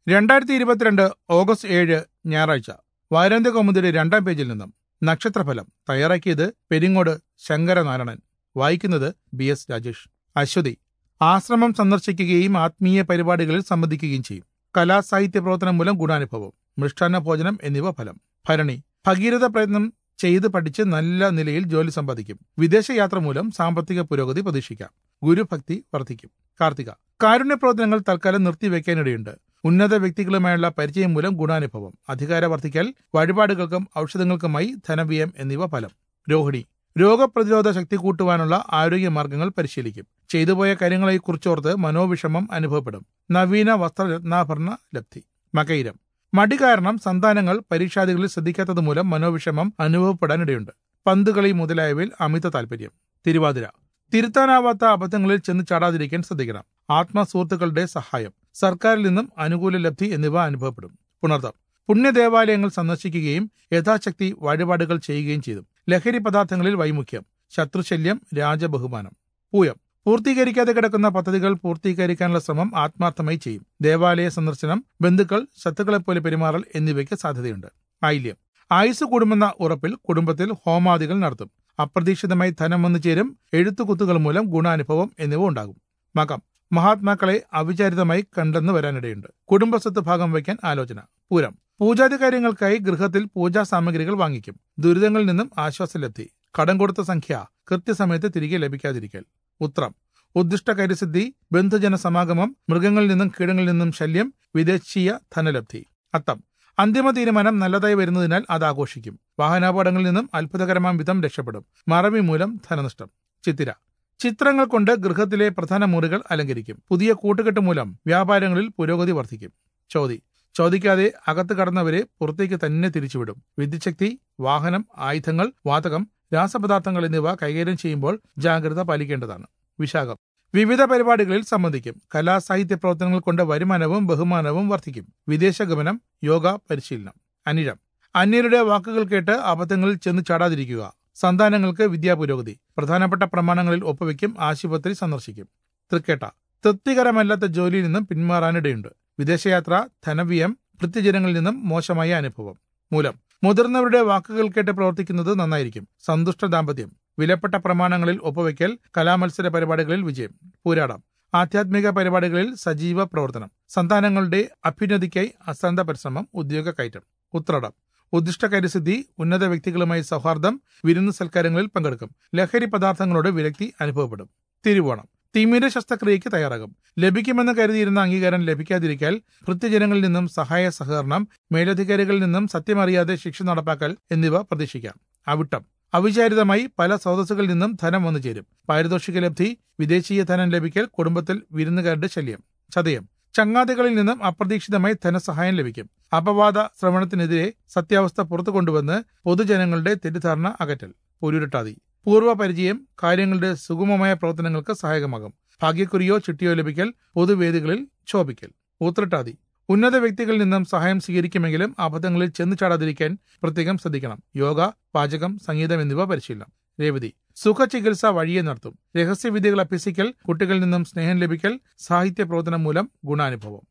രണ്ടായിരത്തി ഇരുപത്തിരണ്ട് ഓഗസ്റ്റ് ഏഴ് ഞായറാഴ്ച വാരാന്ത്യ കൗമുദിയുടെ രണ്ടാം പേജിൽ നിന്നും നക്ഷത്രഫലം തയ്യാറാക്കിയത് പെരിങ്ങോട് ശങ്കരനാരായണൻ വായിക്കുന്നത് ബി എസ് രാജേഷ് അശ്വതി ആശ്രമം സന്ദർശിക്കുകയും ആത്മീയ പരിപാടികളിൽ സംബന്ധിക്കുകയും ചെയ്യും കലാ സാഹിത്യ പ്രവർത്തനം മൂലം ഗുണാനുഭവം മൃഷ്ടാന്ന ഭോജനം എന്നിവ ഫലം ഭരണി ഭഗീരഥ പ്രയത്നം ചെയ്ത് പഠിച്ച് നല്ല നിലയിൽ ജോലി സമ്പാദിക്കും വിദേശയാത്ര മൂലം സാമ്പത്തിക പുരോഗതി പ്രതീക്ഷിക്കാം ഗുരുഭക്തി വർദ്ധിക്കും കാർത്തിക കാരുണ്യ പ്രവർത്തനങ്ങൾ തൽക്കാലം നിർത്തിവെക്കാനിടയുണ്ട് ഉന്നത വ്യക്തികളുമായുള്ള പരിചയം മൂലം ഗുണാനുഭവം അധികാര വർദ്ധിക്കൽ വഴിപാടുകൾക്കും ഔഷധങ്ങൾക്കുമായി ധനവ്യയം എന്നിവ ഫലം രോഹിണി രോഗപ്രതിരോധ ശക്തി കൂട്ടുവാനുള്ള ആരോഗ്യ മാർഗങ്ങൾ പരിശീലിക്കും ചെയ്തുപോയ കാര്യങ്ങളെക്കുറിച്ചോർത്ത് മനോവിഷമം അനുഭവപ്പെടും നവീന വസ്ത്രരത്നാഭരണ ലബ്ധി മകയിരം മടി കാരണം സന്താനങ്ങൾ പരീക്ഷാദികളിൽ ശ്രദ്ധിക്കാത്തത് മൂലം മനോവിഷമം അനുഭവപ്പെടാനിടയുണ്ട് പന്തുകളി മുതലായവയിൽ അമിത താൽപര്യം തിരുവാതിര തിരുത്താനാവാത്ത അബദ്ധങ്ങളിൽ ചെന്ന് ചാടാതിരിക്കാൻ ശ്രദ്ധിക്കണം ആത്മസുഹൃത്തുക്കളുടെ സഹായം സർക്കാരിൽ നിന്നും അനുകൂല ലബ്ധി എന്നിവ അനുഭവപ്പെടും പുണർത്തം പുണ്യദേവാലയങ്ങൾ സന്ദർശിക്കുകയും യഥാശക്തി വഴിപാടുകൾ ചെയ്യുകയും ചെയ്തു ലഹരി പദാർത്ഥങ്ങളിൽ വൈമുഖ്യം ശത്രുശല്യം രാജബഹുമാനം പൂയം പൂർത്തീകരിക്കാതെ കിടക്കുന്ന പദ്ധതികൾ പൂർത്തീകരിക്കാനുള്ള ശ്രമം ആത്മാർത്ഥമായി ചെയ്യും ദേവാലയ സന്ദർശനം ബന്ധുക്കൾ ശത്രുക്കളെപ്പോലെ പെരുമാറൽ എന്നിവയ്ക്ക് സാധ്യതയുണ്ട് ആയില്യം ആയുസ് കൂടുമെന്ന ഉറപ്പിൽ കുടുംബത്തിൽ ഹോമാദികൾ നടത്തും അപ്രതീക്ഷിതമായി ധനം വന്നു ചേരും എഴുത്തുകുത്തുകൾ മൂലം ഗുണാനുഭവം എന്നിവ ഉണ്ടാകും മകം മഹാത്മാക്കളെ അവിചാരിതമായി കണ്ടെന്ന് വരാനിടയുണ്ട് കുടുംബസ്വത്ത് ഭാഗം വയ്ക്കാൻ ആലോചന പൂരം പൂജാതി കാര്യങ്ങൾക്കായി ഗൃഹത്തിൽ പൂജാ സാമഗ്രികൾ വാങ്ങിക്കും ദുരിതങ്ങളിൽ നിന്നും ആശ്വാസലബ്ധി കടം കൊടുത്ത സംഖ്യ കൃത്യസമയത്ത് തിരികെ ലഭിക്കാതിരിക്കൽ ഉത്രം ഉദ്ദിഷ്ട കാര്യസിദ്ധി ബന്ധുജന സമാഗമം മൃഗങ്ങളിൽ നിന്നും കീടങ്ങളിൽ നിന്നും ശല്യം വിദേശീയ ധനലബ്ധി അത്തം അന്തിമ തീരുമാനം നല്ലതായി വരുന്നതിനാൽ അത് ആഘോഷിക്കും വാഹനാപകടങ്ങളിൽ നിന്നും അത്ഭുതകരമാം വിധം രക്ഷപ്പെടും മറവി മൂലം ധനനഷ്ടം ചിത്തിര ചിത്രങ്ങൾ കൊണ്ട് ഗൃഹത്തിലെ പ്രധാന മുറികൾ അലങ്കരിക്കും പുതിയ കൂട്ടുകെട്ട് മൂലം വ്യാപാരങ്ങളിൽ പുരോഗതി വർദ്ധിക്കും ചോതി ചോദിക്കാതെ അകത്ത് കടന്നവരെ പുറത്തേക്ക് തന്നെ തിരിച്ചുവിടും വിദ്യുച്ഛക്തി വാഹനം ആയുധങ്ങൾ വാതകം രാസപദാർത്ഥങ്ങൾ എന്നിവ കൈകാര്യം ചെയ്യുമ്പോൾ ജാഗ്രത പാലിക്കേണ്ടതാണ് വിശാഖം വിവിധ പരിപാടികളിൽ സംബന്ധിക്കും കലാ സാഹിത്യ പ്രവർത്തനങ്ങൾ കൊണ്ട് വരുമാനവും ബഹുമാനവും വർദ്ധിക്കും വിദേശഗമനം യോഗ പരിശീലനം അനിഴം അന്യരുടെ വാക്കുകൾ കേട്ട് അബദ്ധങ്ങളിൽ ചെന്ന് ചാടാതിരിക്കുക സന്താനങ്ങൾക്ക് വിദ്യാപുരോഗതി പ്രധാനപ്പെട്ട പ്രമാണങ്ങളിൽ ഒപ്പുവെക്കും ആശുപത്രി സന്ദർശിക്കും തൃക്കേട്ട തൃപ്തികരമല്ലാത്ത ജോലിയിൽ നിന്നും പിന്മാറാനിടയുണ്ട് വിദേശയാത്ര ധനവ്യയം ഭൃത്യജനങ്ങളിൽ നിന്നും മോശമായ അനുഭവം മൂലം മുതിർന്നവരുടെ വാക്കുകൾ കേട്ട് പ്രവർത്തിക്കുന്നത് നന്നായിരിക്കും സന്തുഷ്ട ദാമ്പത്യം വിലപ്പെട്ട പ്രമാണങ്ങളിൽ ഒപ്പുവെക്കൽ കലാമത്സര പരിപാടികളിൽ വിജയം പൂരാടം ആധ്യാത്മിക പരിപാടികളിൽ സജീവ പ്രവർത്തനം സന്താനങ്ങളുടെ അഭ്യുന്നതിക്കായി അശ്രദ്ധ പരിശ്രമം ഉദ്യോഗ കയറ്റം ഉത്രടം ഉദ്ദിഷ്ട കാര്യസിദ്ധി ഉന്നത വ്യക്തികളുമായി സൗഹാർദ്ദം വിരുന്ന് സൽക്കാരങ്ങളിൽ പങ്കെടുക്കും ലഹരി പദാർത്ഥങ്ങളോട് വിരക്തി അനുഭവപ്പെടും തിരുവോണം തിമിര ശസ്ത്രക്രിയയ്ക്ക് തയ്യാറാകും ലഭിക്കുമെന്ന് കരുതിയിരുന്ന അംഗീകാരം ലഭിക്കാതിരിക്കാൻ ഭൃത്യജനങ്ങളിൽ നിന്നും സഹായ സഹകരണം മേലധികാരികളിൽ നിന്നും സത്യമറിയാതെ ശിക്ഷ നടപ്പാക്കൽ എന്നിവ പ്രതീക്ഷിക്കാം അവിട്ടം അവിചാരിതമായി പല സ്രോതസ്സുകളിൽ നിന്നും ധനം വന്നു ചേരും പാരിതോഷിക ലബ്ധി വിദേശീയ ധനം ലഭിക്കൽ കുടുംബത്തിൽ വിരുന്നുകാരുടെ ശല്യം ചതയം ചങ്ങാതികളിൽ നിന്നും അപ്രതീക്ഷിതമായി ധനസഹായം ലഭിക്കും അപവാദ ശ്രവണത്തിനെതിരെ സത്യാവസ്ഥ പുറത്തു കൊണ്ടുവന്ന് പൊതുജനങ്ങളുടെ തെറ്റിദ്ധാരണ അകറ്റൽ പൊരുരട്ടാതി പൂർവ്വ പരിചയം കാര്യങ്ങളുടെ സുഗമമായ പ്രവർത്തനങ്ങൾക്ക് സഹായകമാകും ഭാഗ്യക്കുറിയോ ചിട്ടിയോ ലഭിക്കൽ പൊതുവേദികളിൽ ശോഭിക്കൽ ഊത്രട്ടാതി ഉന്നത വ്യക്തികളിൽ നിന്നും സഹായം സ്വീകരിക്കുമെങ്കിലും അബദ്ധങ്ങളിൽ ചെന്നു ചാടാതിരിക്കാൻ പ്രത്യേകം ശ്രദ്ധിക്കണം യോഗ പാചകം സംഗീതം എന്നിവ പരിശീലനം രേവതി സുഖചികിത്സ വഴിയെ നടത്തും രഹസ്യവിദ്യകൾ അഭ്യസിക്കൽ കുട്ടികളിൽ നിന്നും സ്നേഹം ലഭിക്കൽ സാഹിത്യ പ്രവർത്തനം മൂലം ഗുണാനുഭവം